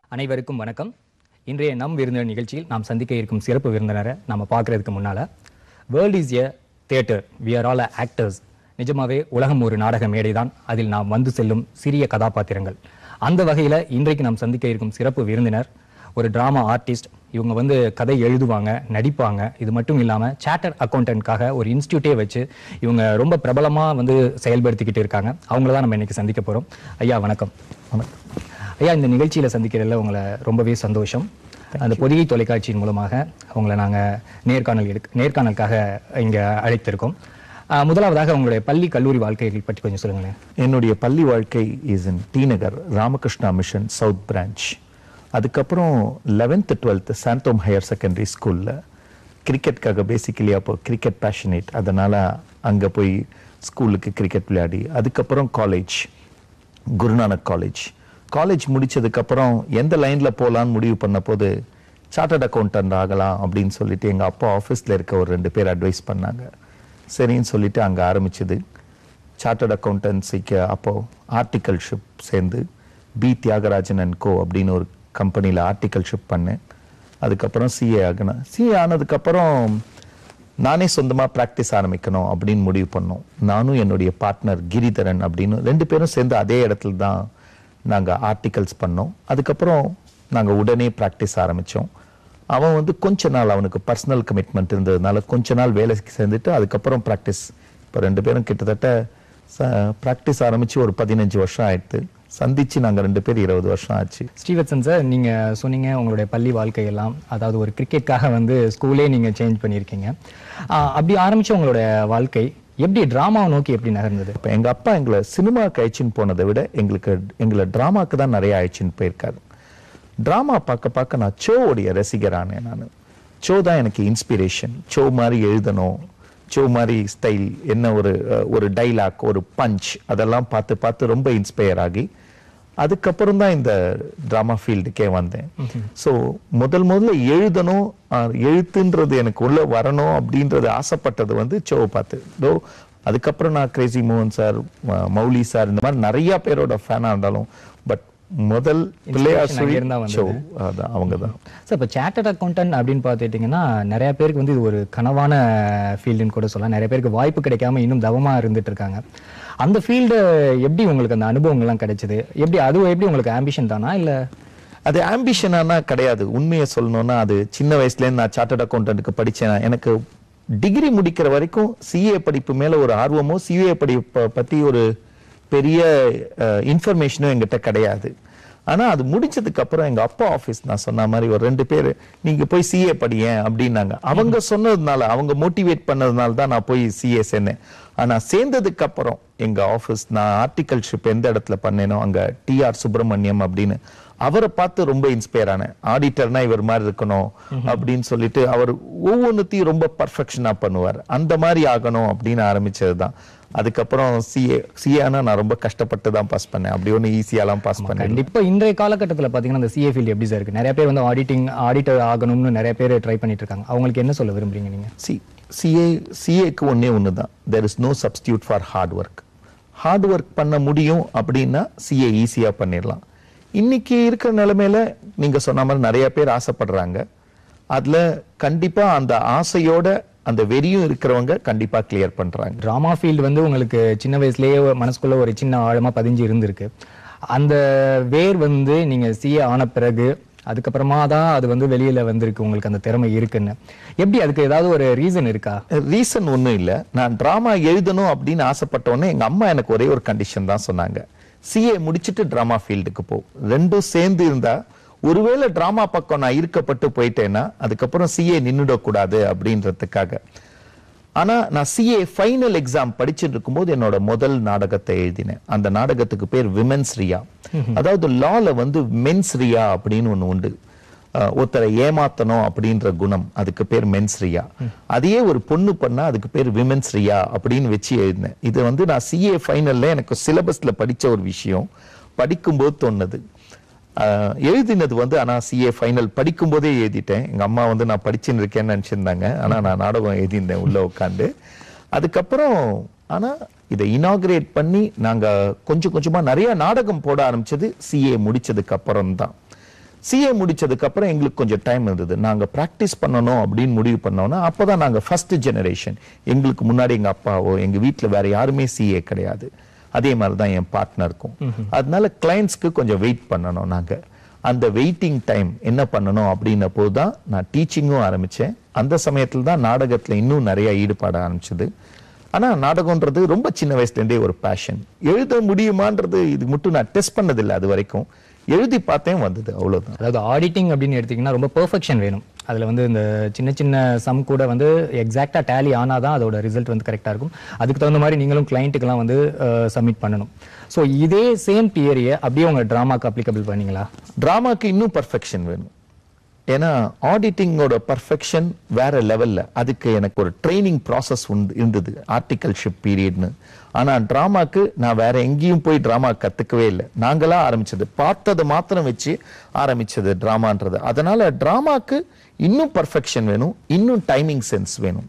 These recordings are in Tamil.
அனைவருக்கும் வணக்கம் இன்றைய நம் விருந்தினர் நிகழ்ச்சியில் நாம் சந்திக்க இருக்கும் சிறப்பு விருந்தினரை நாம பார்க்கறதுக்கு முன்னால world is a theatre we are all actors நிஜமாவே உலகம் ஒரு நாடக மேடைதான் அதில் நாம் வந்து செல்லும் சிறிய கதாபாத்திரங்கள் அந்த வகையில் இன்றைக்கு நாம் சந்திக்க இருக்கும் சிறப்பு விருந்தினர் ஒரு டிராமா ஆர்டிஸ்ட் இவங்க வந்து கதை எழுதுவாங்க நடிப்பாங்க இது மட்டும் இல்லாமல் சார்ட்டர் அக்கௌண்டன்ட்காக ஒரு இன்ஸ்டியூட்டே வச்சு இவங்க ரொம்ப பிரபலமாக வந்து செயல்படுத்திக்கிட்டு இருக்காங்க அவங்கள தான் நம்ம இன்னைக்கு சந்திக்க போகிறோம் ஐயா வணக்கம் வணக்கம் ஐயா இந்த நிகழ்ச்சியில் சந்திக்கிறதுல உங்களை ரொம்பவே சந்தோஷம் அந்த பொதிகை தொலைக்காட்சியின் மூலமாக உங்களை நாங்கள் நேர்காணல் எடுக்க நேர்காணலுக்காக இங்கே அழைத்திருக்கோம் ஆஹ் முதலாவதாக உங்களுடைய பள்ளி கல்லூரி வாழ்க்கைகள் பற்றி கொஞ்சம் சொல்லுங்களேன் என்னுடைய பள்ளி வாழ்க்கை is in T Nagar Ramakrishna mission south branch அதுக்கப்புறம் eleventh twelfth Santhome higher secondary ஸ்கூலில் கிரிக்கெட்காக பேசிக்கலி அப்போ கிரிக்கெட் பேஷனேட் அதனால் அங்கே போய் ஸ்கூலுக்கு கிரிக்கெட் விளையாடி அதுக்கப்புறம் காலேஜ் குருநானக் காலேஜ் காலேஜ் முடிச்சதுக்கப்புறம் எந்த லைனில் போகலான்னு முடிவு பண்ண போது சார்ட்டர்ட் அக்கௌண்டன்ட் ஆகலாம் அப்படின்னு சொல்லிட்டு எங்கள் அப்பா ஆஃபீஸில் இருக்க ஒரு ரெண்டு பேர் அட்வைஸ் பண்ணாங்க சரின்னு சொல்லிட்டு அங்கே ஆரம்பிச்சது சார்ட்டர்ட் அக்கௌண்டன்சிக்கு அப்போ ஆர்டிகல்ஷிப் சேர்ந்து பி தியாகராஜன் அண்ட் கோ அப்படின்னு ஒரு கம்பெனியில் ஆர்டிகல்ஷிப் பண்ணேன் அதுக்கப்புறம் சிஏ ஆகினேன் சிஏ ஆனதுக்கப்புறம் நானே சொந்தமாக ப்ராக்டிஸ் ஆரம்பிக்கணும் அப்படின்னு முடிவு பண்ணோம் நானும் என்னுடைய பார்ட்னர் கிரிதரன் அப்படின்னு ரெண்டு பேரும் சேர்ந்து அதே இடத்துல தான் நாங்கள் ஆர்டிகல்ஸ் பண்ணோம் அதுக்கப்புறம் நாங்கள் உடனே ப்ராக்டிஸ் ஆரம்பித்தோம் அவன் வந்து கொஞ்ச நாள் அவனுக்கு பர்சனல் கமிட்மெண்ட் இருந்ததுனால கொஞ்ச நாள் வேலைக்கு சேர்ந்துட்டு அதுக்கப்புறம் ப்ராக்டிஸ் இப்போ ரெண்டு பேரும் கிட்டத்தட்ட ப்ராக்டிஸ் ஆரம்பித்து ஒரு பதினஞ்சு வருஷம் ஆயிடுது சந்திச்சு நாங்கள் ரெண்டு பேரும் இருபது வருஷம் ஆச்சு ஸ்ரீவத்சன் சார் நீங்கள் சொன்னீங்க உங்களுடைய பள்ளி வாழ்க்கையெல்லாம் அதாவது ஒரு கிரிக்கெட்காக வந்து ஸ்கூலே நீங்கள் சேஞ்ச் பண்ணியிருக்கீங்க ஆஹ் அப்படி ஆரம்பிச்ச உங்களுடைய வாழ்க்கை எப்படி டிராமாவை நோக்கி எப்படி நகர்ந்தது இப்போ எங்கள் அப்பா எங்களை சினிமாவுக்கு அழைச்சின்னு போனதை விட எங்களுக்கு எங்களை ட்ராமாக்கு தான் நிறைய அழைச்சின்னு போயிருக்காரு ட்ராமா பார்க்க பார்க்க நான் சோவுடைய ரசிகரானேன் நான் சோ தான் எனக்கு இன்ஸ்பிரேஷன் சோ மாதிரி எழுதணும் சோ மாதிரி ஸ்டைல் என்ன ஒரு அஹ், ஒரு டைலாக் ஒரு பஞ்ச் அதெல்லாம் பார்த்து பார்த்து ரொம்ப இன்ஸ்பயர் ஆகி அதுக்கப்புறம் தான் இந்த ட்ராமா ஃபீல்டுக்கே வந்தேன் ஸோ முதல் முதல்ல எழுதணும் அஹ், எழுத்துன்றது எனக்கு உள்ள வரணும் அப்படின்றது ஆசைப்பட்டது வந்து சோவை பார்த்து தோ அதுக்கப்புறம் நான் கிரேசி மோகன் சார் மௌலி சார் இந்த மாதிரி நிறைய பேரோட ஃபேனாக இருந்தாலும் பட் முதல் பிள்ளையார் Inspiration சுழி அங்கிருந்தா வந்தது. சோ அதான் அவங்க தான் சார் இப்போ சார்ட்டர்ட் அக்கௌண்டன்ட் அப்படின்னு பார்த்துட்டிங்கன்னா நிறைய பேருக்கு வந்து இது ஒரு கனவான ஃபீல்டுன்னு கூட சொல்லலாம் நிறைய பேருக்கு வாய்ப்பு கிடைக்காம இன்னும் தவமா இருந்துட்டு இருக்காங்க அந்த ஃபீல்டு எப்படி உங்களுக்கு அந்த அனுபவங்கள்லாம் கிடைச்சது எப்படி அது எப்படி உங்களுக்கு ஆம்பிஷன் தானா இல்லை அது ஆம்பிஷனானா கிடையாது உண்மையை சொல்லணும்னா அது சின்ன வயசுலேருந்து நான் சார்ட்டர்ட் அக்கௌண்டன்ட்டுக்கு படிச்சேன் எனக்கு டிகிரி முடிக்கிற வரைக்கும் சிஏ படிப்பு மேல ஒரு ஆர்வமோ சிஏ படிப்பை பத்தி ஒரு பெரிய இன்ஃபர்மேஷனும் எங்கிட்ட கிடையாது ஆனா அது முடிச்சதுக்கு அப்புறம் எங்க அப்பா ஆபீஸ் நான் சொன்ன மாதிரி ஒரு ரெண்டு பேர் நீங்க போய் சிஏ படியேன் அப்படின்னாங்க அவங்க சொன்னதுனால அவங்க மோட்டிவேட் பண்ணதுனால தான் நான் போய் சிஏ சேர்ந்தேன் ஆனா சேர்ந்ததுக்கு அப்புறம் எங்க ஆபீஸ் நான் ஆர்டிகல்ஷிப் எந்த இடத்துல பண்ணேனோ அங்க டிஆர் சுப்பிரமணியம் அப்படின்னு அவரை பார்த்து ரொம்ப இன்ஸ்பயர் ஆனேன் ஆடிட்டர்னா இவர் மாதிரி இருக்கணும் அப்படின்னு சொல்லிட்டு அவர் ஒவ்வொன்றுத்தையும் ரொம்ப பர்ஃபெக்ஷனா பண்ணுவார் அந்த மாதிரி ஆகணும் அப்படின்னு ஆரம்பிச்சதுதான் அதுக்கப்புறம் சிஏ சிஏனா நான் ரொம்ப கஷ்டப்பட்டு தான் பாஸ் பண்ணேன் அப்படி ஒன்று ஈஸியாலாம் பாஸ் பண்ணேன் கண்டிப்பா இன்றைய காலகட்டத்தில் பார்த்தீங்கன்னா அந்த சிஏ ஃபீல்டு எப்படி சார் இருக்கு நிறைய பேர் வந்து ஆடிட்டிங் ஆடிட்டர் ஆகணும்னு நிறைய பேர் ட்ரை பண்ணிட்டு இருக்காங்க அவங்களுக்கு என்ன சொல்ல விரும்புறீங்க நீங்க சி சிஏ சிஏக்கு ஒன்றே ஒன்று தான் there is no substitute for hard work hard work பண்ண முடியும் அப்படின்னா சிஏ ஈஸியாக பண்ணிடலாம் இன்னைக்கு இருக்கிற நிலைமையில நீங்க சொன்ன மாதிரி நிறைய பேர் ஆசைப்படுறாங்க அதுல கண்டிப்பா அந்த ஆசையோட அந்த வெறியும் இருக்கிறவங்க கண்டிப்பா கிளியர் பண்றாங்க ட்ராமா ஃபீல்டு வந்து உங்களுக்கு சின்ன வயசுலயே மனசுக்குள்ள ஒரு சின்ன ஆழமா பதிஞ்சு இருந்திருக்கு அந்த வேர் வந்து நீங்க சிஏ ஆன பிறகு அதுக்கப்புறமா தான் அது வந்து வெளியில வந்திருக்கு உங்களுக்கு அந்த திறமை இருக்குன்னு எப்படி அதுக்கு ஏதாவது ஒரு ரீசன் இருக்கா ரீசன் ஒன்றும் இல்லை நான் ட்ராமா எழுதணும் அப்படின்னு ஆசைப்பட்ட உடனே எங்க அம்மா எனக்கு ஒரே ஒரு கண்டிஷன் தான் சொன்னாங்க சிஏ முடிச்சிட்டு ட்ராமா ஃபீல்டுக்கு போ ரெண்டும் சேர்ந்து இருந்தா ஒருவேளை ட்ராமா பக்கம் நான் ஈர்க்கப்பட்டு போயிட்டேன்னா அதுக்கப்புறம் சிஏ நின்றுடக்கூடாது அப்படின்றதுக்காக ஆனா நான் சிஏ ஃபைனல் எக்ஸாம் படிச்சுட்டு இருக்கும்போது என்னோட முதல் நாடகத்தை எழுதினேன் அந்த நாடகத்துக்கு பேர் விமென்ஸ் ரியா அதாவது லால வந்து மென்ஸ் ரியா அப்படின்னு ஒண்ணு உண்டு அஹ் ஒருத்தரை ஏமாத்தணும் அப்படின்ற குணம் அதுக்கு பேர் மென்ஸ் ரியா அதையே ஒரு பொண்ணு பண்ணா அதுக்கு பேர் விமென்ஸ் ரியா அப்படின்னு வச்சு எழுதினேன் இது வந்து நான் சிஏ ஃபைனல்ல எனக்கு சிலபஸ்ல படிச்ச ஒரு விஷயம் படிக்கும்போது தோணுது ஆஹ் எழுதினது வந்து ஆனா சிஏ ஃபைனல் படிக்கும்போதே எழுதிட்டேன் எங்க அம்மா வந்து நான் படிச்சுன்னு இருக்கேன்னு நினைச்சிருந்தாங்க ஆனா நான் நாடகம் எழுதியிருந்தேன் உள்ள உட்காந்து அதுக்கப்புறம் ஆனா இதை இனாகிரேட் பண்ணி நாங்க கொஞ்சம் கொஞ்சமா நிறைய நாடகம் போட ஆரம்பிச்சது சிஏ முடிச்சதுக்கு அப்புறம் தான் சிஏ முடிச்சதுக்கு அப்புறம் எங்களுக்கு கொஞ்சம் டைம் இருந்தது நாங்க பிராக்டிஸ் பண்ணணும் அப்படின்னு முடிவு பண்ணோம்னா அப்பதான் நாங்க ஃபர்ஸ்ட் ஜெனரேஷன் எங்களுக்கு முன்னாடி எங்க அப்பாவோ எங்க வீட்ல வேற யாருமே சிஏ கிடையாது அதே மாதிரி தான் என் பார்ட்னருக்கும் அதனால கிளைண்ட்ஸ்க்கு கொஞ்சம் வெயிட் பண்ணணும் நாங்க அந்த வெயிட்டிங் டைம் என்ன பண்ணணும் அப்படின்ன போது தான் நான் டீச்சிங்கும் ஆரம்பிச்சேன் அந்த சமயத்துல தான் நாடகத்துல இன்னும் நிறைய ஈடுபாட ஆரம்பிச்சது ஆனா நாடகம்ன்றது ரொம்ப சின்ன வயசுல இருந்தே ஒரு பேஷன் எழுத முடியுமான்றது இது மட்டும் நான் டெஸ்ட் பண்ணதில்லை அது வரைக்கும் எழுதி பார்த்தேன் வந்தது அவ்வளவுதான் அதாவது ஆடிட்டிங் அப்படின்னு எடுத்தீங்கன்னா ரொம்ப பெர்ஃபெக்ஷன் வேணும் அதுல வந்து இந்த சின்ன சின்ன சம் கூட வந்து எக்ஸாக்டா டேலி ஆனாதான் அதோட ரிசல்ட் வந்து கரெக்டா இருக்கும் அதுக்கு தகுந்த மாதிரி நீங்களும் கிளைண்ட்டுக்கெல்லாம் வந்து சப்மிட் பண்ணணும் ஸோ இதே சேம் தியரியை அப்படியே உங்க டிராமாக்கு அப்ளிகபிள் பண்ணீங்களா டிராமாக்கு இன்னும் பர்ஃபெக்ஷன் வேணும் ஏன்னா ஆடிட்டிங்கோட பர்ஃபெக்ஷன் வேற லெவல்ல அதுக்கு எனக்கு ஒரு ட்ரைனிங் ப்ராசஸ் இருந்தது ஆர்டிகல்ஷிப் பீரியட்னு ஆனா டிராமாக்கு நான் வேற எங்கேயும் போய் டிராமா கத்துக்கவே இல்லை நாங்களா ஆரம்பிச்சது பார்த்ததை மாத்திரம் வச்சு ஆரம்பிச்சது டிராமான்றது அதனால டிராமாக்கு இன்னும் பர்ஃபெக்ஷன் வேணும் இன்னும் டைமிங் சென்ஸ் வேணும்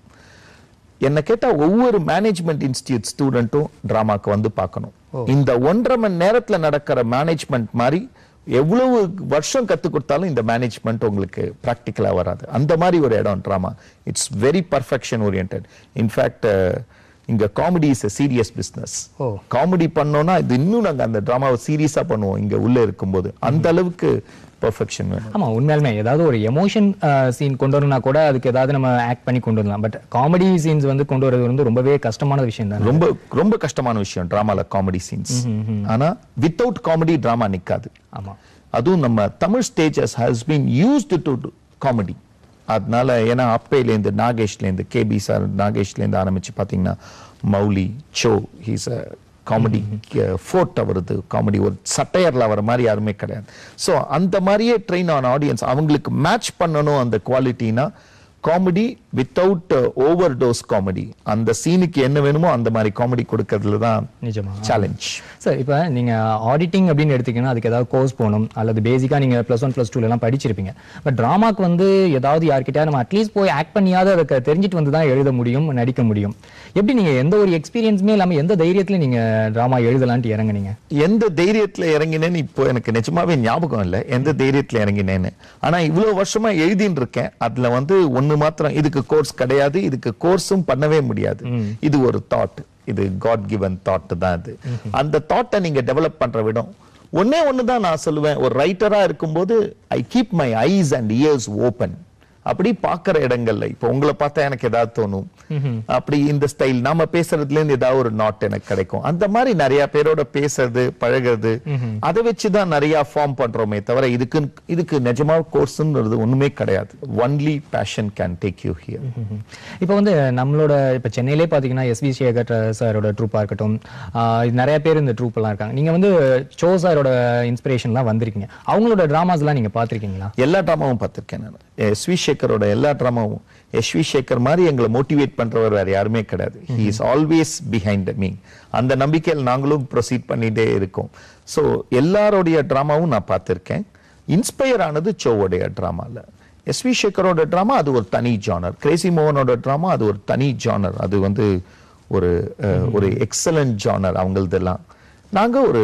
என்ன கேட்டா ஒவ்வொரு மேனேஜ்மெண்ட் இன்ஸ்டியூட் ஸ்டூடெண்ட்டும் டிராமாக்கு வந்து பார்க்கணும் இந்த ஒன்றரை மணி நேரத்துல நடக்கிற மேனேஜ்மெண்ட் மாதிரி எவ்வளவு வருஷம் கத்து கொடுத்தாலும் இந்த மேனேஜ்மெண்ட் உங்களுக்கு பிராக்டிக்கலா வராது அந்த மாதிரி ஒரு இடம் drama it's very perfection oriented in fact இங்க comedy is serious business oh. Comedy பண்ணோம்னா இது இன்னும் நாங்க அந்த டிராமாவை சீரியஸா பண்ணுவோம் இங்க உள்ள இருக்கும்போது அந்த அளவுக்கு பர்ஃபெக்ஷன் வேணும் ஆமா உண்மையாலுமே ஏதாவது ஒரு எமோஷன் சீன் கொண்டு வரணும்னா கூட அதுக்கு ஏதாவது நம்ம ஆக்ட் பண்ணி கொண்டு வரலாம் பட் காமெடி சீன்ஸ் வந்து கொண்டு வரது வந்து ரொம்பவே கஷ்டமான விஷயம் தான் ரொம்ப ரொம்ப கஷ்டமான விஷயம் டிராமால காமெடி சீன்ஸ் ஆனா வித்தவுட் காமெடி டிராமா நிக்காது ஆமா அதுவும் நம்ம Tamil stages has been used to comedy அதனால ஏன்னா அப்பையிலேருந்து நாகேஷ்லேருந்து கேபி சார் நாகேஷ்லேருந்து ஆரம்பிச்சு பார்த்தீங்கன்னா Mouli so he's a comedy forte அவரது காமெடி ஒரு சட்டையர்ல வர மாதிரி யாருமே கிடையாது ஸோ அந்த மாதிரியே ட்ரெயின் ஆன் ஆடியன்ஸ் அவங்களுக்கு மேட்ச் பண்ணணும் அந்த குவாலிட்டினா comedy without overdose comedy அந்த சீனுக்கு என்ன வேணுமோ அந்த மாதிரி காமெடி கொடுக்கறதுல தான் நிஜமா சேலஞ்ச் சார் இப்போ நீங்க ஆடிட்டிங் அப்படின்னு எடுத்தீங்கன்னா அதுக்கு ஏதாவது கோர்ஸ் போகணும் அல்லது பேசிக்கா நீங்க ப்ளஸ் ஒன் ப்ளஸ் டூல எல்லாம் படிச்சிருப்பீங்க பட் டிராமாக்கு வந்து ஏதாவது யார்கிட்டயா நம்ம அட்லீஸ்ட் போய் ஆக்ட் பண்ணியாவது அதுக்கு தெரிஞ்சுட்டு வந்து தான் எழுத முடியும் நடிக்க முடியும் எப்படி நீங்க எந்த ஒரு எக்ஸ்பீரியன்ஸுமே இல்லாம எந்த தைரியத்துல நீங்க டிராமா எழுதலான்ட்டு இறங்குனீங்க எந்த தைரியத்துல இறங்கினேன்னு இப்போ எனக்கு நிஜமாவே ஞாபகம் இல்லை எந்த தைரியத்துல இறங்கினேன்னு ஆனா இவ்வளவு வருஷமா எழுதின்னு இருக்கேன் அதுல வந்து ஒண்ணு மாத்திரம் இதுக்கு கோர்ஸ் கிடையாது இதுக்கு கோர்ஸும் பண்ணவே முடியாது இது ஒரு தாட் இது காட் கிவன் தாட் தான் இது அந்த தாட்டை நீங்க டெவலப் பண்ற விடம் ஒண்ணே ஒண்ணு தான் நான் சொல்லுவேன் ஒரு ரைட்டரா இருக்கும்போது I keep my eyes and ears open அப்படி பார்க்கிற இடங்கள்ல இப்போ உங்களை பார்த்தா எனக்கு ஏதாவது தோணும் அப்படி இந்த ஸ்டைல் நாம பேசுறதுல இருந்து ஏதாவது ஒரு நாட் எனக்கு கிடைக்கும் அந்த மாதிரி நிறைய பேரோட பேசுறது பழகுறது அதை வச்சுதான் நிறைய ஃபார்ம் பண்றோமே தவிர இதுக்கு இதுக்கு நிஜமா கோர்ஸ்ன்றது ஒண்ணுமே கிடையாது only passion can take you here இப்போ வந்து நம்மளோட இப்போ சென்னையிலே பார்த்தீங்கன்னா எஸ்வி சேகர் சாரோட ட்ரூப்பாக இருக்கட்டும் ஆஹ் இது நிறைய பேர் இந்த ட்ரூப் எல்லாம் இருக்காங்க நீங்க வந்து சோ சாரோட இன்ஸ்பிரேஷன்லாம் வந்திருக்கீங்க அவங்களோட டிராமாஸ்லாம் நீங்க பார்த்திருக்கீங்களா எல்லா ட்ராமாவும் பார்த்திருக்கேன் நான் எஸ் வி சேகரோட எல்லா ட்ராமாவும் எஸ் வி சேகர் மாதிரி எங்களை மோட்டிவேட் பண்றவர் வேற யாருமே கிடையாது he is always behind me அந்த நம்பிக்கையில் நாங்களும் ப்ரொசீட் பண்ணிட்டே இருக்கோம் ஸோ எல்லாருடைய ட்ராமாவும் நான் பார்த்திருக்கேன் இன்ஸ்பயர் ஆனது சோவோடைய ட்ராமால எஸ் வி சேகரோட ட்ராமா அது ஒரு தனி ஜானர் கிரேசி மோகனோட ட்ராமா அது ஒரு தனி ஜானர் அது வந்து ஒரு அஹ், ஒரு எக்ஸலண்ட் ஜானர் அவங்களதெல்லாம் நாங்க ஒரு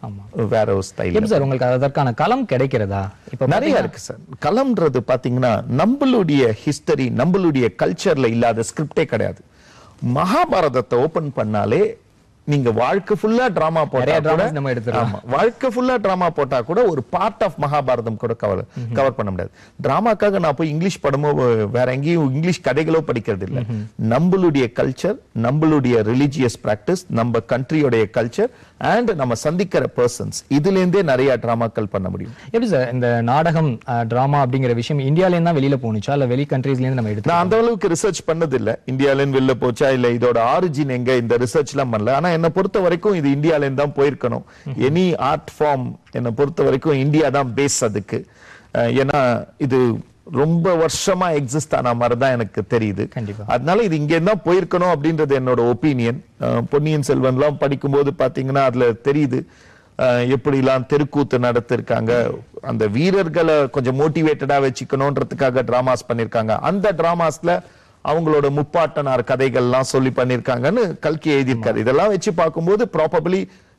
வேற ஒரு ஸ்டைல் எப்படி சார் உங்களுக்கு அதற்கான களம் கிடைக்கிறதா இப்போ நிறைய இருக்கு சார் களம்ன்றது பாத்தீங்கன்னா நம்மளுடைய ஹிஸ்டரி நம்மளுடைய கல்ச்சர்ல இல்லாத ஸ்கிரிப்டே கிடையாது மகாபாரதத்தை ஓபன் பண்ணாலே நீங்க வாழ்க்கை ஃபுல்லா டிராமா போட்டா நிறைய கூட dramas நம்ம எடுத்துடலாம். ஆமா வாழ்க்கை ஃபுல்லா டிராமா போட்டா கூட ஒரு பார்ட் ஆஃப் மகாபாரதம் கூட கவர் கவர் பண்ண முடியாது டிராமாக்காக நான் போய் இங்கிலீஷ் படமோ வேற எங்கேயும் இங்கிலீஷ் கதைகளோ படிக்கிறது இல்ல நம்மளுடைய கல்ச்சர் நம்மளுடைய ரிலிஜியஸ் பிராக்டிஸ் நம்ம கண்ட்ரியோடைய கல்ச்சர் அண்ட் நம்ம சந்திக்கிற பர்சன்ஸ் இதுல இருந்தே நிறைய டிராமாக்கள் பண்ண முடியும் எப்படி சார் இந்த நாடகம் டிராமா அப்படிங்கிற விஷயம் இந்தியாலேருந்து தான் வெளியில போணுச்சா இல்ல வெளி கண்ட்ரீஸ்லேருந்து நம்ம எடுத்து நான் அந்த அளவுக்கு ரிசர்ச் பண்ணது இல்ல இந்தியால இருந்து வெளில போச்சா இல்ல இதோட ஆரிஜின் எங்க இந்த ரிசர்ச் எல்லாம் பண்ணல ஆனா என்ன பொறுத்த வரைக்கும் இது இந்தியால இருந்து தான் போயிருக்கணும் எனி ஆர்ட் ஃபார்ம் என்னை பொறுத்த வரைக்கும் இந்தியா தான் பேஸ் அதுக்கு அஹ் ஏன்னா இது ரொம்ப வருஷமா எக்ஸிஸ்ட் ஆன மாதிரி தான் எனக்கு தெரியுது கண்டிப்பா. அதனால இது இங்க தான் போயிருக்கணும் அப்படின்றது என்னோட ஒப்பீனியன் பொன்னியின் செல்வன்லாம் படிக்கும்போது பாத்தீங்கன்னா அதுல தெரியுது அஹ் எப்படிலாம் தெருக்கூத்து நடத்திருக்காங்க அந்த வீரர்களை கொஞ்சம் மோட்டிவேட்டடா வச்சுக்கணுன்றதுக்காக டிராமாஸ் பண்ணிருக்காங்க அந்த டிராமாஸ்ல அவங்களோட முப்பாட்டனார் கதைகள்லாம் சொல்லி பண்ணிருக்காங்கன்னு கல்கி எழுதியிருக்காரு இதெல்லாம் வச்சு பார்க்கும்போது ப்ராபபிளி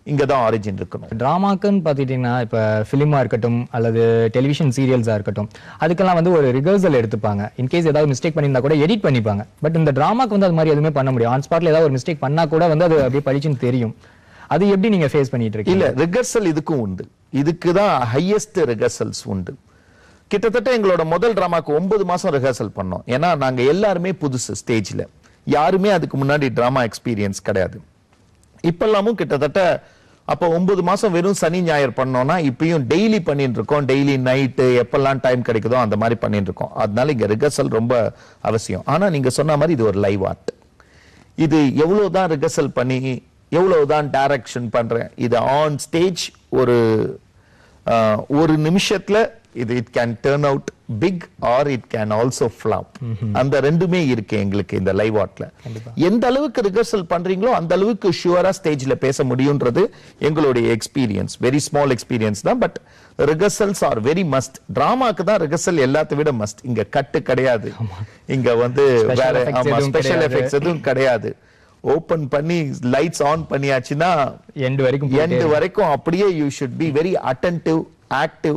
இங்க தான் ஆரிஜின் இருக்கணும் டிராமாக்குன்னு பார்த்துக்கிட்டிங்கன்னா இப்போ ஃபிலிமாக இருக்கட்டும் அல்லது டெலிவிஷன் சீரியல்ஸாக இருக்கட்டும் அதுக்கெல்லாம் வந்து ஒரு ரிகர்சல் எடுத்துப்பாங்க இன்கேஸ் ஏதாவது மிஸ்டேக் பண்ணியிருந்தா கூட எடிட் பண்ணிப்பாங்க பட் இந்த டிராமாக்கு வந்து அது மாதிரி எதுவுமே பண்ண முடியும் ஆன் ஸ்பாட்ல ஏதாவது ஒரு மிஸ்டேக் பண்ணா கூட வந்து அது அப்படியே பளிச்சுன்னு தெரியும் அது எப்படி நீங்க ஃபேஸ் பண்ணிட்டு இருக்கீங்க இல்ல ரிகர்சல் இதுக்கும் உண்டு இதுக்கு தான் ஹையஸ்ட் ரிகர்சல்ஸ் உண்டு கிட்டத்தட்ட எங்களோட முதல் டிராமாக்கு ஒன்பது மாசம் ரிஹர்சல் பண்ணோம் ஏன்னா நாங்க எல்லாருமே புதுசு ஸ்டேஜ்ல யாருமே அதுக்கு முன்னாடி டிராமா எக்ஸ்பீரியன்ஸ் கிடையாது இப்பெல்லாமும் கிட்டத்தட்ட அப்போ ஒன்பது மாசம் வெறும் சனி ஞாயிறு பண்ணோம்னா இப்பயும் டெய்லி பண்ணிட்டு இருக்கோம் டெய்லி நைட்டு எப்பெல்லாம் டைம் கிடைக்குதோ அந்த மாதிரி பண்ணிட்டு இருக்கோம் அதனால இங்க ரிஹர்சல் ரொம்ப அவசியம் ஆனா நீங்க சொன்ன மாதிரி இது ஒரு லைவ் ஆர்ட் இது எவ்வளவுதான் ரிஹர்சல் பண்ணி எவ்வளவுதான் டைரக்ஷன் பண்றேன் இது ஆன் ஸ்டேஜ் ஒரு ஆஹ், ஒரு நிமிஷத்துல இது it can turn out big or it can also flop அந்த ரெண்டுமே இருக்கு எங்களுக்கு இந்த லைவ் ஆர்ட்ல எந்த அளவுக்கு ரிஹர்சல் பண்றீங்களோ அந்த அளவுக்கு ஷுவரா ஸ்டேஜ்ல பேச முடியும்ன்றது எங்களுடைய எக்ஸ்பீரியன்ஸ் வெரி ஸ்மால் எக்ஸ்பீரியன்ஸ் தான் but rehearsals are very must டிராமாக்கு தான் ரிஹர்சல் எல்லாத்தை விட மஸ்ட் இங்க கட்டு கிடையாது இங்க வந்து Special வேற effects ஆமா எதுவும் ஸ்பெஷல் கிடையாது. எஃபெக்ட்ஸ் எதுவும் கிடையாது ஓபன் பண்ணி லைட்ஸ் ஆன் பண்ணியாச்சுன்னா எண்ட் வரைக்கும் போயிட்டே எண்ட் வரைக்கும் அப்படியே you should be very attentive active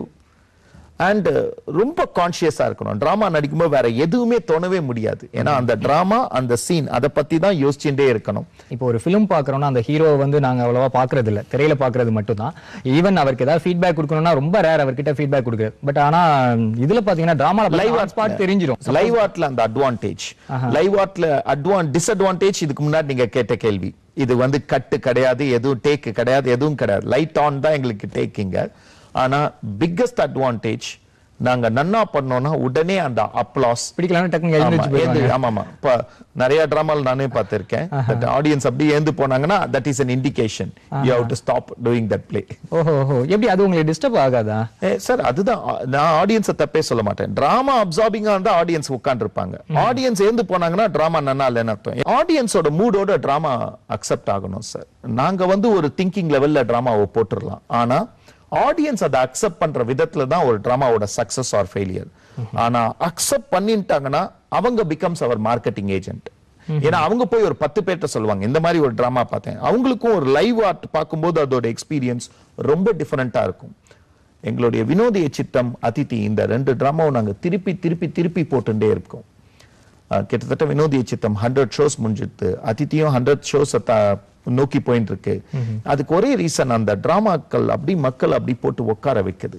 and ரொம்ப கான்சியஸா இருக்கணும் டிராமா நடிக்கும்போது வேற எதுவுமே தோணவே முடியாது ஏன்னா அந்த டிராமா அந்த சீன் அதை பத்தி தான் யோசிச்சுட்டே இருக்கணும் இப்போ ஒரு ஃபிலிம் பார்க்குறோம்னா அந்த ஹீரோவை வந்து நாங்க அவ்வளவா பார்க்கறது இல்ல திரையில பார்க்கறது மட்டும் தான் ஈவன் அவருக்கு ஏதாவது ஃபீட்பேக் கொடுக்கணும்னா ரொம்ப ரேர் அவர்கிட்ட ஃபீட்பேக் கொடுக்குறது பட் ஆனா இதுல பாத்தீங்கன்னா டிராமால லைவ் லைவ் ஸ்பாட் தெரிஞ்சிரும் லைவ் ஆர்ட்ல அந்த அட்வான்டேஜ் லைவ் ஆர்ட்ல அட்வான் டிஸ்அட்வான்டேஜ் இதுக்கு முன்னாடி நீங்க கேட்ட கேள்வி இது வந்து கட்டு கிடையாது எதுவும் டேக் கிடையாது எதுவும் கிடையாது லைட் ஆன் தான் எங்களுக்கு டேக்கிங்க ஆனா பிக்கஸ்ட் அட்வான்டேஜ் நாங்க நன்னா பண்ணோம்னா உடனே அந்த அப்ளாஸ் பிடிக்கலாம்னு டக்குனு எழுதி வச்சு போயிடுவாங்க ஆமா ஆமா இப்ப நிறைய டிராமால நானே பார்த்திருக்கேன் ஆடியன்ஸ் அப்படியே ஏந்து போனாங்கன்னா that is an indication you have to stop doing that play ஓஹோ ஓஹோ எப்படி அது உங்களுக்கு டிஸ்டர்ப் ஆகாதா சார் அதுதான் ஆ, நான் ஆடியன்ஸை தப்பே சொல்ல மாட்டேன் டிராமா அப்சார்பிங்கா இருந்தா ஆடியன்ஸ் உட்கார்ந்துருப்பாங்க ஆடியன்ஸ் ஏந்து போனாங்கன்னா டிராமா நன்னா இல்லைன்னு அர்த்தம் ஆடியன்ஸோட மூடோட டிராமா அக்செப்ட் ஆகணும் சார் நாங்க வந்து ஒரு திங்கிங் லெவல்ல டிராமாவை போட்டுடலாம் ஆனா ஆடியன்ஸ் அதை அக்செப்ட் பண்ற விதத்துல தான் ஒரு டிராமாவோட சக்சஸ் ஆர் ஃபெயிலியர் ஆனா அக்செப்ட் பண்ணிட்டாங்கன்னா அவங்க பிகம்ஸ் அவர் மார்க்கெட்டிங் ஏஜென்ட் ஏன்னா அவங்க போய் ஒரு பத்து பேர்ட்ட சொல்லுவாங்க இந்த மாதிரி ஒரு டிராமா பார்த்தேன் அவங்களுக்கும் ஒரு லைவ் ஆர்ட் பார்க்கும்போது அதோட எக்ஸ்பீரியன்ஸ் ரொம்ப டிஃபரெண்டா இருக்கும் எங்களுடைய வினோதிய சித்தம் அதிதி இந்த ரெண்டு டிராமாவும் நாங்க திருப்பி திருப்பி திருப்பி போட்டுட்டே இருக்கோம் அஹ், கிட்டத்தட்ட வினோதிய சித்தம் ஹண்ட்ரட் ஷோஸ் முடிஞ்சிடுது அதித்தியும் ஹண்ட்ரட் ஷோஸ் நோக்கி போயிட்டு இருக்கு அதுக்கு ஒரே ரீசன் அந்த டிராமாக்கள் அப்படி மக்கள் அப்படி போட்டு உட்கார வைக்குது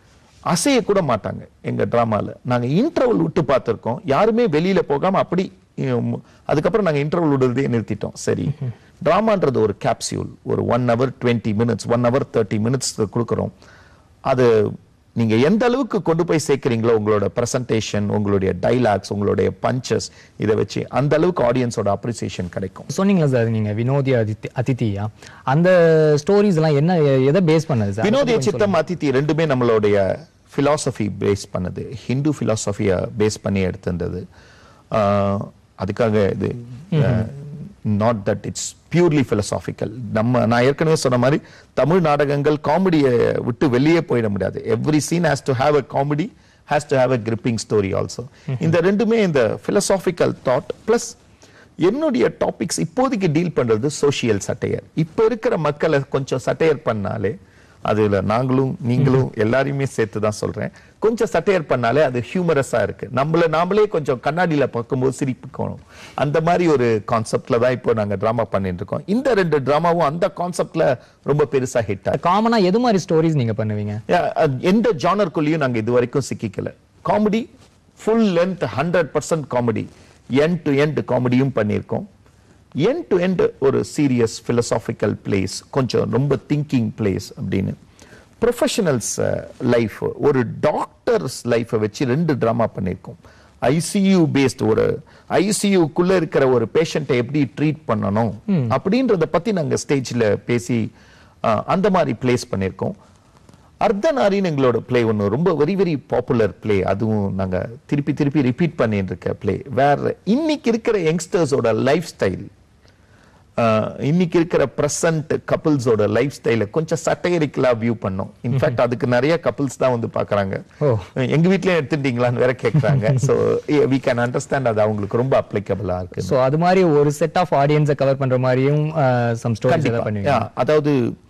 அசைய கூட மாட்டாங்க எங்க டிராமால நாங்க இன்டர்வல் விட்டு பார்த்திருக்கோம் யாருமே வெளியில போகாம அப்படி உம், அதுக்கப்புறம் நாங்க இன்டர்வல் விடுறதே நிறுத்திட்டோம் சரி டிராமான்றது ஒரு கேப்சியூல் ஒரு one hour twenty minutes one hour thirty minutes கொடுக்குறோம் அது நீங்க எந்த அளவுக்கு கொண்டு போய் சேர்க்கிறீங்களோ உங்களோட பிரசன்டேஷன் உங்களுடைய டைலாக்ஸ் உங்களுடைய பஞ்சஸ் இதை வச்சு அந்த அளவுக்கு ஆடியன்ஸோட அப்ரிசியேஷன் கிடைக்கும் சொன்னீங்களா சார் நீங்க வினோதிய அதித்தி அதித்தியா அந்த ஸ்டோரிஸ் எல்லாம் என்ன எதை பேஸ் பண்ணது சார் வினோதிய சித்தம் அதித்தி ரெண்டுமே நம்மளுடைய philosophy பேஸ் பண்ணுது ஹிந்து philosophy-ய பேஸ் பண்ணி எடுத்திருந்தது ஆஹ், அதுக்காக இது not that it's purely philosophical நம்ம நான் ஏற்கனவே சொன்ன மாதிரி தமிழ் நாடகங்கள் காமெடியை விட்டு வெளியே போயிட முடியாது every scene has to have a comedy has to have a gripping story also இந்த ரெண்டுமே இந்த philosophical தாட் பிளஸ் என்னுடைய டாபிக்ஸ் இப்போதைக்கு டீல் பண்றது சோஷியல் சட்டையர் இப்ப இருக்கிற மக்களை கொஞ்சம் சட்டையர் பண்ணாலே அதுல நாங்களும் நீங்களும் எல்லாரையுமே சேர்த்து தான் சொல்றேன் கொஞ்சம் சட்டையர் பண்ணாலே அது ஹியூமரஸா இருக்கு நம்மள நாமளே கொஞ்சம் கண்ணாடியில பார்க்கும்போது சிரிப்புக்கணும் அந்த மாதிரி ஒரு கான்செப்ட்ல தான் இப்போ நாங்க டிராமா பண்ணிட்டு இருக்கோம் இந்த ரெண்டு டிராமாவும் அந்த கான்செப்ட்ல ரொம்ப பெருசா ஹிட் ஆகுது காமனா எது மாதிரி ஸ்டோரிஸ் நீங்க பண்ணுவீங்க Yeah, அஹ், எந்த ஜானருக்குள்ளேயும் நாங்க இது வரைக்கும் சிக்கிக்கல comedy full length hundred percent comedy end to end காமெடியும் பண்ணியிருக்கோம் எண்ட் டு எண்ட் ஒரு சீரியஸ் philosophical பிளேஸ் கொஞ்சம் ரொம்ப திங்கிங் பிளேஸ் அப்படின்னு ப்ரொஃபஷனல்ஸ் லைஃப் ஒரு டாக்டர்ஸ் லைஃப்பை வச்சு ரெண்டு ட்ராமா பண்ணியிருக்கோம் ஐசியூ பேஸ்ட் ஒரு ஐசியூக்குள்ள இருக்கிற ஒரு பேஷண்ட்டை எப்படி ட்ரீட் பண்ணணும் அப்படின்றத பத்தி நாங்க ஸ்டேஜ்ல பேசி அஹ், அந்த மாதிரி பிளேஸ் பண்ணியிருக்கோம் அர்த்தநாரின்னு எங்களோட பிளே ஒன்று ரொம்ப வெரி வெரி பாப்புலர் பிளே அதுவும் நாங்க திருப்பி திருப்பி ரிப்பீட் பண்ணிட்டு இருக்க பிளே வேற இன்னைக்கு இருக்கிற யங்ஸ்டர்ஸோட லைஃப் ஸ்டைல் ஆஹ், இன்னைக்கு இருக்கிற பிரசன்ட் கப்பிள்ஸோட லைஃப் ஸ்டைல கொஞ்சம் சட்டகரிக்கலா வியூ பண்ணோம் இன்ஃபேக்ட் அதுக்கு நிறைய கப்பிள்ஸ் தான் வந்து பாக்குறாங்க ஓ. எங்க வீட்லயே எடுத்துட்டீங்களான்னு வேற கேக்குறாங்க ஸோ வி கேன் அண்டர்ஸ்டாண்ட் அது அவங்களுக்கு ரொம்ப அப்ளிகபிளா இருக்கு சோ அது மாதிரி ஒரு செட் ஆஃப் ஆடியன்ஸை கவர் பண்ற மாதிரியும் சம் ஸ்டோரிஸ் ஏதாவது பண்ணுவீங்க Yeah, அதாவது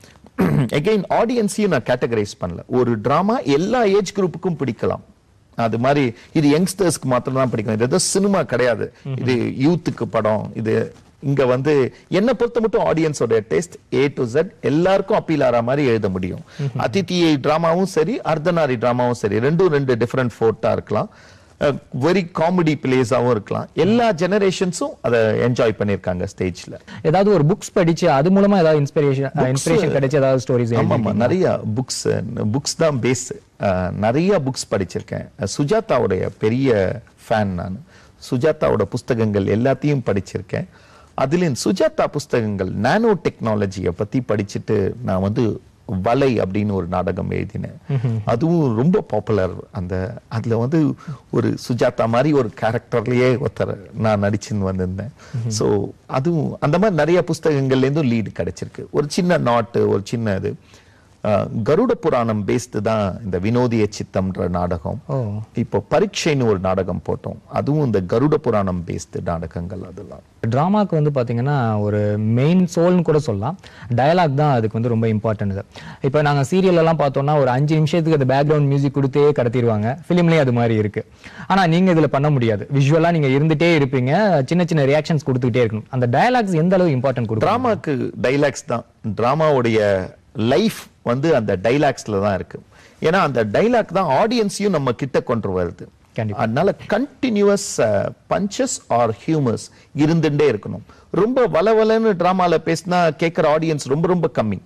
அகைன் ஆடியன்ஸையும் நான் கேட்டகரைஸ் பண்ணல ஒரு டிராமா எல்லா ஏஜ் குரூப்புக்கும் பிடிக்கலாம் அது மாதிரி இது யங்ஸ்டர்ஸ்க்கு மாத்திரம் தான் பிடிக்கும் இது ஏதோ சினிமா கிடையாது இது யூத்துக்கு படம் இது இங்க வந்து என்ன பொறுத்த மட்டும் ஆடியன்ஸோட டேஸ்ட் ஏ டு Z எல்லாருக்கும் அப்பீல் ஆற மாதிரி எழுத முடியும் அதித்தியை டிராமாவும் சரி அர்த்தநாரி டிராமாவும் சரி ரெண்டும் ரெண்டு டிஃபரெண்ட் ஃபோர்ட்டா இருக்கலாம் வெரி காமெடி பிளேஸாவும் இருக்கலாம் எல்லா ஜெனரேஷன்ஸும் அதை என்ஜாய் பண்ணிருக்காங்க ஸ்டேஜ்ல ஏதாவது ஒரு புக்ஸ் படிச்சு அது மூலமா ஏதாவது இன்ஸ்பிரேஷன் இன்ஸ்பிரேஷன் கிடைச்ச ஏதாவது ஸ்டோரிஸ் ஆமா ஆமா நிறைய புக்ஸ் புக்ஸ் தான் பேஸ் நிறைய புக்ஸ் படிச்சிருக்கேன் சுஜாதாவுடைய பெரிய ஃபேன் நான் சுஜாதாவோட புஸ்தகங்கள் எல்லாத்தையும் படிச்சிருக்கேன் அதுல சுஜாதா புஸ்தகங்கள் நானோ டெக்னாலஜியை பத்தி படிச்சுட்டு நான் வந்து வலை அப்படின்னு ஒரு நாடகம் எழுதினேன் அதுவும் ரொம்ப பாப்புலர் அந்த அதுல வந்து ஒரு சுஜாதா மாதிரி ஒரு கேரக்டர்லயே ஒருத்தர் நான் நடிச்சுன்னு வந்திருந்தேன் சோ அதுவும் அந்த மாதிரி நிறைய புஸ்தகங்கள்ல இருந்தும் லீடு கிடைச்சிருக்கு ஒரு சின்ன நாட்டு ஒரு சின்ன இது அஹ், கருட புராணம் பேஸ்டு தான் இந்த வினோதிய சித்தம்ன்ற நாடகம் ஓ இப்போ பரீட்சைன்னு ஒரு நாடகம் போட்டோம் அதுவும் இந்த கருட புராணம் பேஸ்டு நாடகங்கள் அதெல்லாம் டிராமாக்கு வந்து பாத்தீங்கன்னா ஒரு மெயின் சோல்னு கூட சொல்லலாம் டயலாக் தான் அதுக்கு வந்து ரொம்ப இம்பார்ட்டன்ட் இப்போ நாங்க சீரியல் எல்லாம் பார்த்தோம்னா ஒரு அஞ்சு நிமிஷத்துக்கு அந்த பேக்ரவுண்ட் மியூசிக் கொடுத்தே கடத்திடுவாங்க ஃபிலிம்லயே அது மாதிரி இருக்கு ஆனா நீங்க இதுல பண்ண முடியாது விஷுவலா நீங்க இருந்துட்டே இருப்பீங்க சின்ன சின்ன ரியாக்ஷன்ஸ் கொடுத்துக்கிட்டே இருக்கணும் அந்த டயலாக்ஸ் எந்த அளவு இம்பார்ட்டன்ட் கொடுக்கும் டிராமாக்கு டைலாக்ஸ் தான் டிராமாவுடைய லைஃப் வந்து அந்த டைலாக்ஸ்ல தான் இருக்கு ஏன்னா அந்த டைலாக் தான் ஆடியன்ஸையும் நம்ம கிட்ட கொண்டு வருது கண்டிப்பா. அதனால கண்டினியூஸ் பஞ்சஸ் ஆர் ஹியூமர்ஸ் இருந்துட்டே இருக்கணும் ரொம்ப வளவலன்னு டிராமால பேசினா கேட்குற ஆடியன்ஸ் ரொம்ப ரொம்ப கம்மி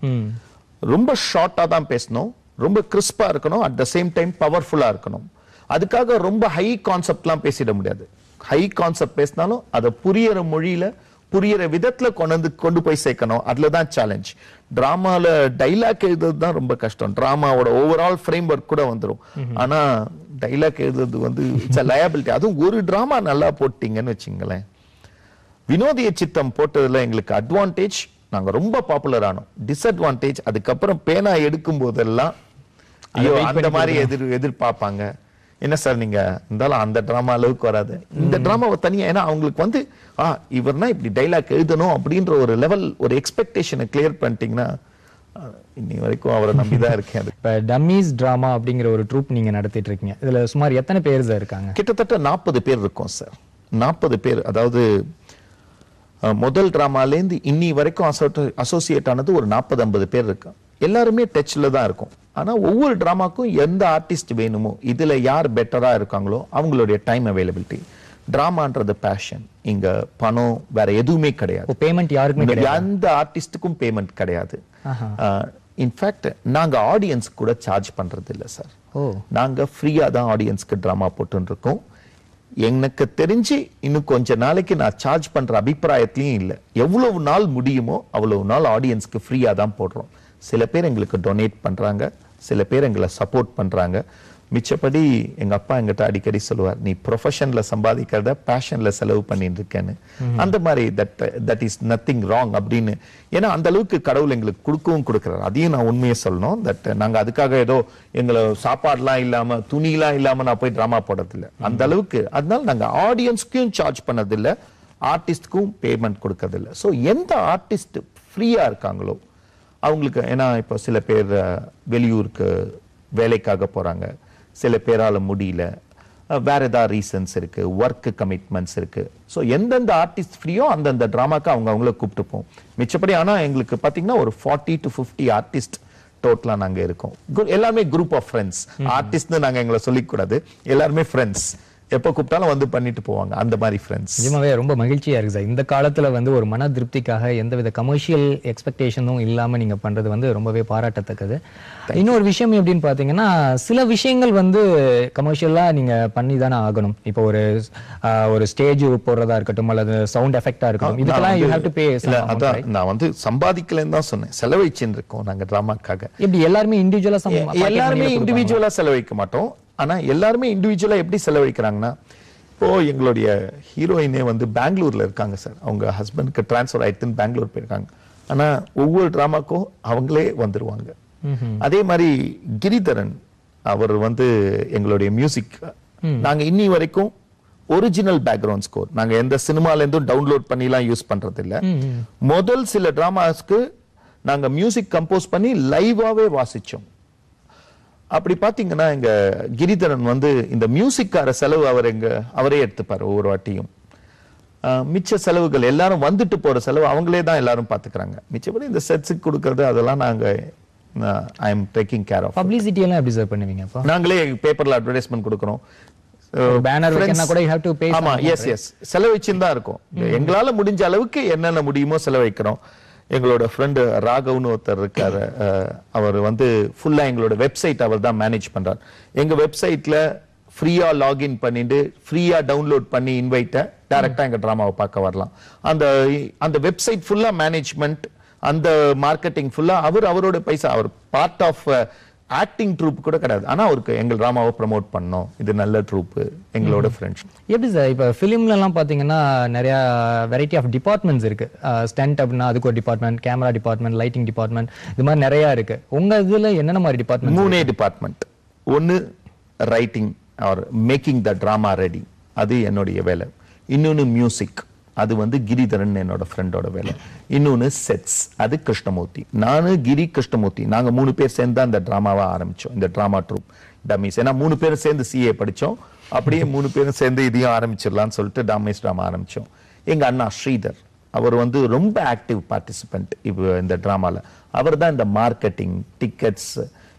ரொம்ப ஷார்ட்டா தான் பேசணும் ரொம்ப கிறிஸ்பா இருக்கணும் அட் த சேம் டைம் பவர்ஃபுல்லா இருக்கணும் அதுக்காக ரொம்ப ஹை கான்செப்ட்லாம் பேசிட முடியாது ஹை கான்செப்ட் பேசினாலும் அதை புரியற மொழியில புரியற விதத்துல கொண்டு வந்து கொண்டு போய் சேர்க்கணும் அதுல தான் சேலஞ்ச் டிராமால டைலாக் எழுதுறது தான் ரொம்ப கஷ்டம் டிராமாவோட ஓவரால் ஃப்ரேம் ஒர்க் கூட வந்துரும் ஆனா டைலாக் எழுதுறது வந்து இட்ஸ் லயபிலிட்டி அதுவும் ஒரு டிராமா நல்லா போட்டீங்கன்னு வச்சுங்களேன் வினோதிய சித்தம் போட்டதுல எங்களுக்கு அட்வான்டேஜ் நாங்க ரொம்ப பாப்புலர் ஆனோம் டிஸ்அட்வான்டேஜ் அதுக்கப்புறம் பேனா எடுக்கும் போதெல்லாம் ஐயோ அந்த மாதிரி எதிர் எதிர்பார்ப்பாங்க என்ன சார் நீங்க இருந்தாலும் அந்த டிராமா அளவுக்கு வராது இந்த டிராமாவை தனியா ஏன்னா அவங்களுக்கு வந்து ஆ இவர்னா இப்படி டைலாக் எழுதணும் அப்படின்ற ஒரு லெவல் ஒரு எக்ஸ்பெக்டேஷனை கிளியர் பண்ணிட்டீங்கன்னா ஆ, இன்னி வரைக்கும் அவரை நம்பிதான் இருக்கேன் அது இப்போ டம்மீஸ் டிராமா அப்படிங்கிற ஒரு ட்ரூப் நீங்க நடத்திட்டு இருக்கீங்க இதுல சுமார் எத்தனை பேர் சார் இருக்காங்க கிட்டத்தட்ட நாற்பது பேர் இருக்கோம் சார் நாற்பது பேர் அதாவது அஹ், முதல் டிராமாலேருந்து இன்னி வரைக்கும் அசோசியேட் ஆனது ஒரு நாற்பது ஐம்பது பேர் இருக்கு எல்லாருமே டச்ல தான் இருக்கும் ஆனா ஒவ்வொரு டிராமாக்கும் எந்த ஆர்டிஸ்ட் வேணுமோ இதுல யார் பெட்டரா இருக்காங்களோ அவங்களுடைய டைம் அவைலபிலிட்டி டிராமான்றது பேஷன் இங்க பணம் வேற எதுவுமே கிடையாது இப்போ பேமெண்ட் யாருக்குமே கிடையாது எந்த ஆர்டிஸ்டுக்கும் பேமெண்ட் கிடையாது ஆஹா. இன்ஃபேக்ட் நாங்க ஆடியன்ஸ் கூட சார்ஜ் பண்றது இல்ல சார் ஓ நாங்க ஃப்ரீயா தான் ஆடியன்ஸ்க்கு ட்ராமா போட்டுன்னு இருக்கோம் எனக்கு தெரிஞ்சு இன்னும் கொஞ்ச நாளைக்கு நான் சார்ஜ் பண்ற அபிப்பிராயத்திலையும் இல்ல எவ்வளவு நாள் முடியுமோ அவ்வளவு நாள் ஆடியன்ஸ்க்கு ஃப்ரீயா தான் போடுறோம் சில பேர் எங்களுக்கு டொனேட் பண்றாங்க சில பேர் எங்களை சப்போர்ட் பண்றாங்க மிச்சப்படி எங்க அப்பா எங்கிட்ட அடிக்கடி சொல்லுவார் நீ ப்ரொஃபஷன்ல சம்பாதிக்கிறத பேஷன்ல செலவு பண்ணிட்டு இருக்கேன்னு அந்த மாதிரி that that is nothing wrong அப்படின்னு ஏன்னா அந்த அளவுக்கு கடவுள் எங்களுக்கு கொடுக்கவும் கொடுக்குறாரு அதையும் நான் உண்மையை சொல்லணும் தட் நாங்க அதுக்காக ஏதோ எங்களை சாப்பாடுலாம் இல்லாம துணிலாம் இல்லாம நான் போய் ட்ராமா போடுறதில்ல அந்த அளவுக்கு அதனால நாங்க ஆடியன்ஸ்க்கும் சார்ஜ் பண்ணதில்ல ஆர்டிஸ்ட்க்கும் பேமெண்ட் கொடுக்கறதில்ல ஸோ எந்த ஆர்டிஸ்ட் ஃப்ரீயா இருக்காங்களோ அவங்களுக்கு ஏன்னா இப்போ சில பேர் அஹ், வெளியூருக்கு வேலைக்காக போறாங்க சில பேரால முடியல அஹ், வேற ஏதாவது ரீசன்ஸ் இருக்கு ஒர்க் கமிட்மெண்ட்ஸ் இருக்கு ஸோ எந்தெந்த ஆர்டிஸ்ட் ஃப்ரீயோ அந்தந்த ட்ராமாக்கு அவங்க அவங்கள கூப்பிட்டுப்போம் மிச்சப்படி ஆனா எங்களுக்கு பாத்தீங்கன்னா ஒரு ஃபார்ட்டி டு ஃபிஃப்டி ஆர்டிஸ்ட் டோட்டலா நாங்க இருக்கோம் Gru- எல்லாருமே குரூப் ஆஃப் ஃப்ரெண்ட்ஸ் ஆர்டிஸ்ட்னு நாங்க எங்களை சொல்லிக்க கூடாது எல்லாருமே ஃப்ரெண்ட்ஸ் எப்போ கூப்பிட்டாலும் வந்து பண்ணிட்டு போவாங்க அந்த மாதிரி ஃப்ரெண்ட்ஸ் நிஜமாவே ரொம்ப மகிழ்ச்சியா இருக்கு சார் இந்த காலத்துல வந்து ஒரு மன திருப்திக்காக எந்தவித கமர்ஷியல் எக்ஸ்பெக்டேஷனும் இல்லாம நீங்க பண்றது வந்து ரொம்பவே பாராட்டத்தக்கது இன்னொரு விஷயம் எப்படின்னு பாத்தீங்கன்னா சில விஷயங்கள் வந்து கமர்ஷியலா நீங்க பண்ணி தானே ஆகணும் இப்போ ஒரு ஆஹ், ஒரு ஸ்டேஜ் போடுறதா இருக்கட்டும் அல்லது சவுண்ட் எஃபெக்டா இருக்கட்டும் இதுக்கெல்லாம் யூ ஹேவ் டு பே இல்ல அதான் நான் வந்து சம்பாதிக்கலன்னு தான் சொன்னேன் செலவழிச்சுன்னு இருக்கோம் நாங்க டிராமாக்காக இப்படி எல்லாருமே இண்டிவிஜுவலா எல்லாருமே இண்டிவிஜுவலா செலவழிக்க மாட்டோம் ஆனா எல்லாருமே இண்டிவிஜுவலா எப்படி செலவழிக்கிறாங்கன்னா இப்போ எங்களுடைய ஹீரோயினே வந்து பெங்களூர்ல இருக்காங்க சார் அவங்க ஹஸ்பண்டுக்கு ட்ரான்ஸ்ஃபர் ஆயிடுத்துன்னு பெங்களூர் போயிருக்காங்க ஆனா ஒவ்வொரு டிராமாக்கும் அவங்களே வந்துருவாங்க அதே மாதிரி கிரிதரன் அவர் வந்து எங்களுடைய மியூசிக் நாங்க இன்னி வரைக்கும் ஒரிஜினல் பேக்ரவுண்ட் ஸ்கோர் நாங்க எந்த சினிமால இருந்தும் டவுன்லோட் பண்ணிலாம் யூஸ் பண்றது இல்ல முதல் சில டிராமாஸ்க்கு நாங்க மியூசிக் கம்போஸ் பண்ணி லைவாவே வாசிச்சோம் அப்படி பாத்தீங்கன்னா எங்க கிரிதரன் வந்து இந்த மியூசிக்கார செலவு அவர் எங்க அவரே எடுத்துப்பாரு ஒவ்வொரு வாட்டியும் ஆஹ் மிச்ச செலவுகள் எல்லாரும் வந்துட்டு போற செலவு அவங்களே தான் எல்லாரும் பாத்துக்கிறாங்க மிச்சபடி இந்த செட்ஸுக்கு கொடுக்கறது அதெல்லாம் நாங்க I am taking care of publicity எல்லாம் எப்படி சார் பண்ணுவீங்க அப்போ நாங்களே பேப்பர்ல அட்வர்டைஸ்மெண்ட் கொடுக்குறோம் பேனர் Friends- வைக்கணும்னா கூட you have to pay ஆமா some எஸ் எஸ் செலவழிச்சுன்னு தான் இருக்கும் எங்களால முடிஞ்ச அளவுக்கு என்னென்ன முடியுமோ செலவழிக்கிறோம் எங்களோட ஃப்ரெண்டு ராகவ்னு ஒருத்தர் இருக்காரு அஹ், அவர் வந்து ஃபுல்லா எங்களோட வெப்சைட் அவர் தான் மேனேஜ் பண்றார் எங்க வெப்சைட்ல ஃப்ரீயா லாகின் பண்ணிட்டு ஃப்ரீயா டவுன்லோட் பண்ணி இன்வைட்ட டைரக்டா எங்க டிராமாவை பார்க்க வரலாம் அந்த அந்த வெப்சைட் ஃபுல்லா மேனேஜ்மெண்ட் அந்த மார்க்கெட்டிங் ஃபுல்லா அவர் அவரோட பைசா அவர் பார்ட் ஆஃப் ஆக்டிங் ட்ரூப் கூட கிடையாது ஆனா அவருக்கு எங்கள் டிராமாவை ப்ரமோட் பண்ணோம் இது நல்ல ட்ரூப் எங்களோட ஃப்ரெண்ட்ஸ் எப்படி சார் இப்போ ஃபிலிம்ல எல்லாம் பாத்தீங்கன்னா நிறைய வெரைட்டி ஆஃப் டிபார்ட்மெண்ட்ஸ் இருக்கு ஸ்டண்ட் அப்படின்னா அதுக்கு ஒரு department camera department lighting department இது மாதிரி நிறைய இருக்கு உங்க இதுல என்னென்ன மாதிரி டிபார்ட்மெண்ட் மூணே டிபார்ட்மெண்ட் ஒன்னு writing or making the drama ready அது என்னுடைய வேலை இன்னொன்னு மியூசிக் அது வந்து கிரிதரன் என்னோட ஃப்ரெண்டோட வேலை இன்னொன்னு செட்ஸ் அது கிருஷ்ணமூர்த்தி நானு கிரி கிருஷ்ணமூர்த்தி நாங்க மூணு பேர் சேர்ந்து தான் இந்த டிராமாவை ஆரம்பிச்சோம் இந்த டிராமா ட்ரூப் டமிஸ் ஏன்னா மூணு பேரும் சேர்ந்து சிஏ படிச்சோம் அப்படியே மூணு பேரும் சேர்ந்து இதையும் ஆரம்பிச்சிடலாம்னு சொல்லிட்டு டாமேஸ் டிராமா ஆரம்பிச்சோம் எங்க அண்ணா ஸ்ரீதர் அவர் வந்து ரொம்ப ஆக்டிவ் பார்ட்டிசிபென்ட் இப்போ இந்த டிராமால அவர் தான் இந்த மார்க்கெட்டிங் டிக்கெட்ஸ்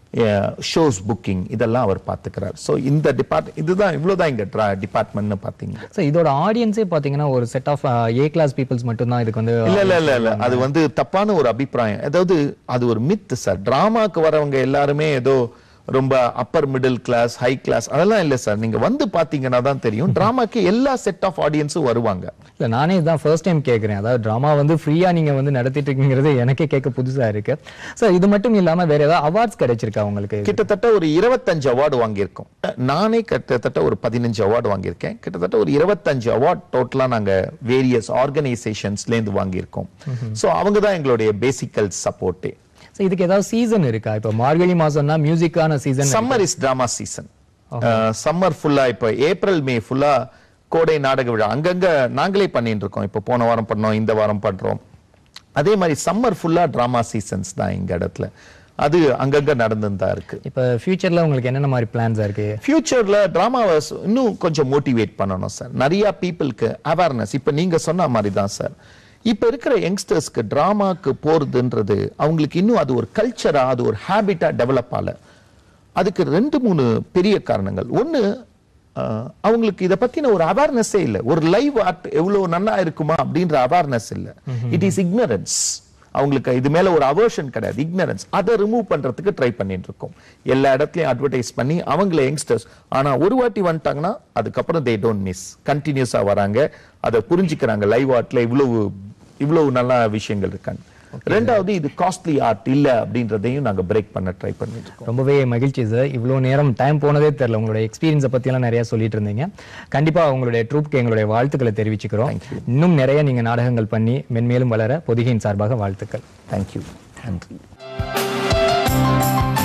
ஷோஸ் புக்கிங் இதெல்லாம் அவர் பார்த்துக்கிறார் ஸோ இந்த டிபார்ட் இதுதான் இவ்வளவுதான் இங்க டிபார்ட்மெண்ட்னு பார்த்தீங்க சார் இதோட ஆடியன்ஸே பாத்தீங்கன்னா ஒரு set of A class peoples மட்டும் தான் இதுக்கு வந்து இல்ல இல்ல இல்ல இல்ல அது வந்து தப்பான ஒரு அபிப்பிராயம் அதாவது அது ஒரு மித் சார் டிராமாக்கு வரவங்க எல்லாருமே ஏதோ ரொம்ப upper middle class high class அதெல்லாம் இல்ல சார் நீங்க வந்து பாத்தீங்கன்னா தான் தெரியும் டிராமாக்கு எல்லா செட் ஆஃப் ஆடியன்ஸும் வருவாங்க இல்ல நானே இதுதான் ஃபர்ஸ்ட் டைம் கேக்குறேன் அதாவது டிராமா வந்து ஃப்ரீயா நீங்க வந்து நடத்திட்டு இருக்கீங்கிறது எனக்கே கேட்க புதுசா இருக்கு சார் இது மட்டும் இல்லாம வேற ஏதாவது அவார்ட்ஸ் கிடைச்சிருக்கா உங்களுக்கு கிட்டத்தட்ட ஒரு இருபத்தஞ்சு அவார்டு வாங்கியிருக்கோம் நானே கிட்டத்தட்ட ஒரு பதினஞ்சு அவார்டு வாங்கியிருக்கேன் கிட்டத்தட்ட ஒரு இருபத்தஞ்சு அவார்ட் டோட்டலா நாங்க வேரியஸ் ஆர்கனைசேஷன்ஸ்ல இருந்து வாங்கியிருக்கோம் சோ அவங்க தான் எங்களுடைய பேசிக்கல் சப்போர்ட்டே சார் இதுக்கு ஏதாவது சீசன் இருக்கா இப்போ மார்கழி மாசம்னா மியூசிக்கான season summer is drama season summer ஃபுல்லா இப்போ ஏப்ரல் மே ஃபுல்லா கோடை நாடக விழா அங்கங்க நாங்களே பண்ணிட்டு இருக்கோம் இப்போ போன வாரம் பண்ணோம் இந்த வாரம் பண்றோம் அதே மாதிரி சம்மர் ஃபுல்லா டிராமா சீசன்ஸ் தான் எங்க இடத்துல அது அங்கங்க நடந்துன்னு தான் இருக்கு இப்போ ஃபியூச்சர்ல உங்களுக்கு என்னென்ன மாதிரி பிளான்ஸ் இருக்கு ஃபியூச்சர்ல டிராமாவை இன்னும் கொஞ்சம் மோட்டிவேட் பண்ணணும் சார் நிறைய பீப்புளுக்கு அவேர்னஸ் இப்ப நீங்க சொன்ன மாதிரி தான் சார் இப்ப இருக்கிற யங்ஸ்டர்ஸ்க்கு டிராமாக்கு போறதுன்றது அவங்களுக்கு இன்னும் அது ஒரு கல்ச்சரா அது ஒரு ஹேபிட்டா டெவலப் ஆகல அதுக்கு ரெண்டு மூணு பெரிய காரணங்கள் ஒன்னு அஹ், அவங்களுக்கு இத பத்தின ஒரு அவேர்னஸே இல்ல ஒரு லைவ் ஆர்ட் எவ்வளவு நல்லா இருக்குமா அப்படின்ற அவேர்னஸ் இல்ல இட் இஸ் ignorance அவங்களுக்கு இது மேல ஒரு அவர்ஷன் கிடையாது ignorance அதை ரிமூவ் பண்றதுக்கு ட்ரை பண்ணிட்டு இருக்கோம் எல்லா இடத்துலயும் அட்வர்டைஸ் பண்ணி அவங்கள யங்ஸ்டர்ஸ் ஆனா ஒரு வாட்டி வந்துட்டாங்கன்னா அதுக்கப்புறம் தே டோன்ட் மிஸ் கண்டினியூஸா வராங்க அதை புரிஞ்சுக்கிறாங்க லைவ் ஆர்ட்ல இவ்வளவு இவ்வளவு நல்ல விஷயங்கள் இருக்காங்க ரெண்டாவது இது காஸ்ட்லி ஆர்ட் இல்ல அப்படின்றதையும் நாங்க பிரேக் பண்ண ட்ரை பண்ணிட்டு இருக்கோம் ரொம்பவே மகிழ்ச்சி சார் இவ்வளோ நேரம் டைம் போனதே தெரியல உங்களுடைய எக்ஸ்பீரியன்ஸை பற்றியெல்லாம் நிறைய சொல்லிட்டு இருந்தீங்க கண்டிப்பா உங்களுடைய ட்ரூப்க்கு எங்களுடைய வாழ்த்துக்களை தெரிவிச்சுக்கிறோம் இன்னும் நிறைய நீங்க நாடகங்கள் பண்ணி மென்மேலும் வளர பொதிகையின் சார்பாக வாழ்த்துக்கள் தேங்க்யூ நன்றி